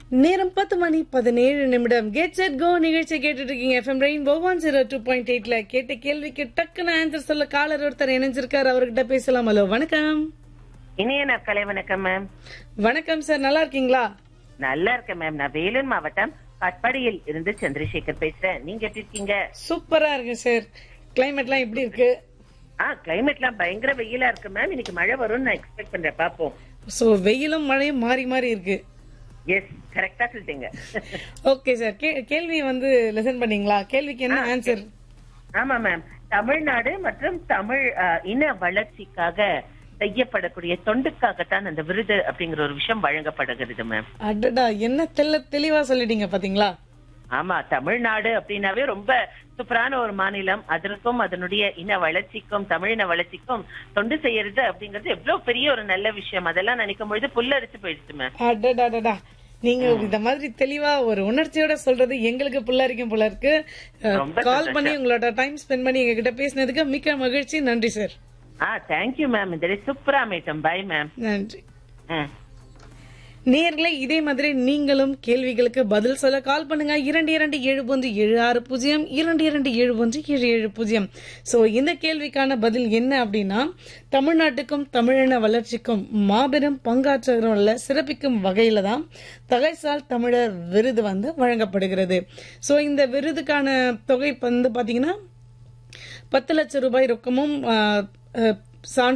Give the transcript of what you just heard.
நேரம் பத்து மணி பதினேழு நிமிடம் கெட் செட் கோ நிகழ்ச்சி கேட்டுட்டு இருக்கீங்க FM rain one zero two point எயிட்ல கேட்ட கேள்விக்கு டக்குன்னு ஆன்சர் சொல்ல காலர் ஒருத்தர் இணைஞ்சிருக்காரு அவர்கிட்ட பேசலாம் ஹலோ வணக்கம் இனிய நாட்களை வணக்கம் மேம் வணக்கம் சார் நல்லா இருக்கீங்களா நல்லா இருக்கேன் மேம் நான் வேலூர் மாவட்டம் கட்பாடியில் இருந்து சந்திரசேகர் பேசுறேன் நீங்க எப்படி இருக்கீங்க சூப்பரா இருக்கு சார் கிளைமேட்லாம் எப்படி இருக்கு ஆ கிளைமேட்லாம் பயங்கர வெயிலா இருக்கு மேம் இன்னைக்கு மழை வரும்னு நான் எக்ஸ்பெக்ட் பண்றேன் பாப்போம் ஸோ வெயிலும் மழையும் மாறி மாறி இருக்கு எஸ் கரெக்டா சொல்லிட்டீங்க ஓகே சார் கேள்வி வந்து லெசன் பண்ணீங்களா கேள்விக்கு என்ன ஆன்சர் ஆமா மேம் தமிழ்நாடு மற்றும் தமிழ் ஆ, இன வளர்ச்சிக்காக செய்யப்படக்கூடிய தொண்டுக்காகத்தான் அந்த விருது அப்படிங்கிற ஒரு விஷயம் வழங்கப்படுகிறது மேம் அடடா என்ன தெல்ல தெளிவா சொல்லிட்டீங்க பாத்தீங்களா ஆமா தமிழ்நாடு அப்படின்னாவே ரொம்ப சூப்பரான ஒரு மாநிலம் அதற்கும் அதனுடைய இன வளர்ச்சிக்கும் தமிழின வளர்ச்சிக்கும் தொண்டு செய்யறது அப்படிங்கிறது எவ்வளவு பெரிய ஒரு நல்ல விஷயம் அதெல்லாம் நினைக்கும் பொழுது புல்லரிச்சு போயிடுச்சு மேம் அடடாடடா நீங்க இந்த மாதிரி தெளிவா ஒரு உணர்ச்சியோட சொல்றது எங்களுக்கு புள்ளரிக்கும் போல இருக்கு ரொம்ப கால் பண்ணி உங்களோட டைம் ஸ்பெண்ட் பண்ணி எங்க கிட்ட பேசினதுக்கு மிக்க மகிழ்ச்சி நன்றி சார் ஆ தேங்க்யூ மேம் இந்த சூப்பரா அமைட்டம் பை மேம் நன்றி ம் நேர்களே இதே மாதிரி நீங்களும் கேள்விகளுக்கு பதில் சொல்ல கால் பண்ணுங்க இரண்டு இரண்டு ஏழு ஒன்று ஏழு ஆறு பூஜ்ஜியம் இரண்டு இரண்டு ஏழு ஒன்று ஏழு ஏழு பூஜ்ஜியம் ஸோ இந்த கேள்விக்கான பதில் என்ன அப்படின்னா தமிழ்நாட்டுக்கும் தமிழின வளர்ச்சிக்கும் மாபெரும் பங்காற்றுள்ள சிறப்பிக்கும் வகையில தான் தகைசால் தமிழர் விருது வந்து வழங்கப்படுகிறது ஸோ இந்த விருதுக்கான தொகை வந்து பாத்தீங்கன்னா பத்து லட்சம் ரூபாய் ரொக்கமும் ஆ, ஆ, சான்று